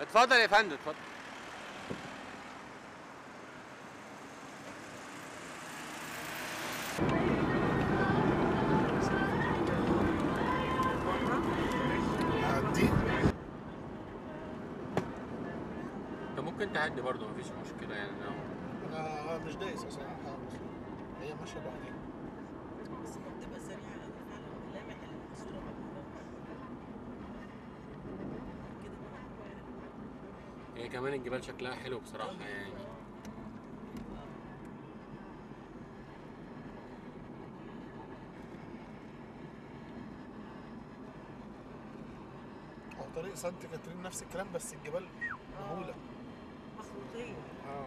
اتفضل يا فندم اتفضل عدي انت ممكن تعدي برضه مفيش مشكله يعني أنا- انا مش دايس اصلا خالص هي ماشيه لوحدها بس ما بتبقى سريعة فعلا ملامح الصورة موجودة كده بقى هي كمان الجبال شكلها حلو بصراحه يعني هو طريق سانت كاترين نفس الكلام بس الجبال مهوله مخروطية اه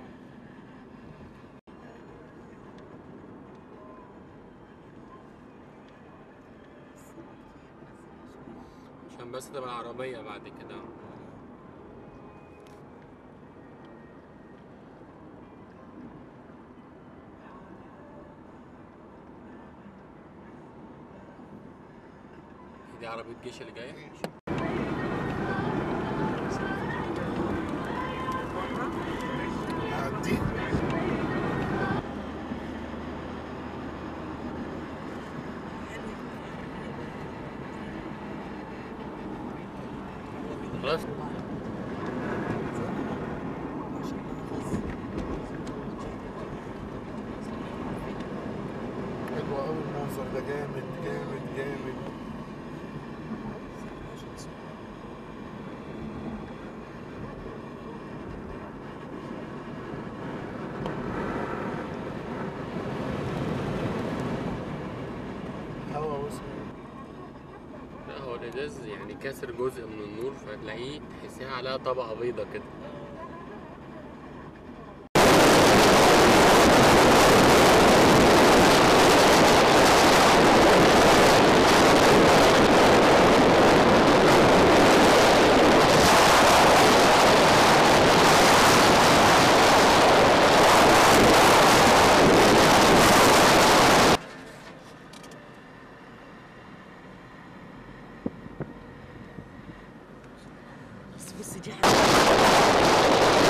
عشان بس تبقى العربيه بعد كده دي عربيه الجيش اللي جايه عدي خلاص حلو قوي المنظر ده جامد جامد جامد هوا وسط لا هو الازاز يعني كاسر جزء من النور فتلاقيه تحسيها عليها طبقه بيضه كده بس بص دي حاجة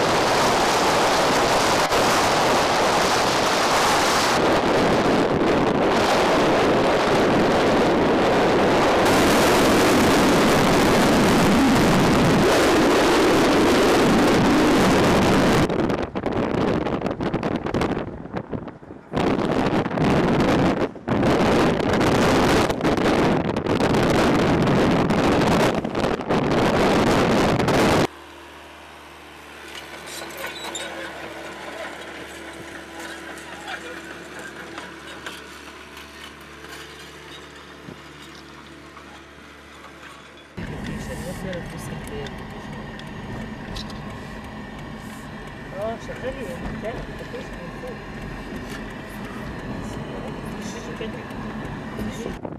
اه شغال بتاع الابلكيشن من فوق الشاشة كده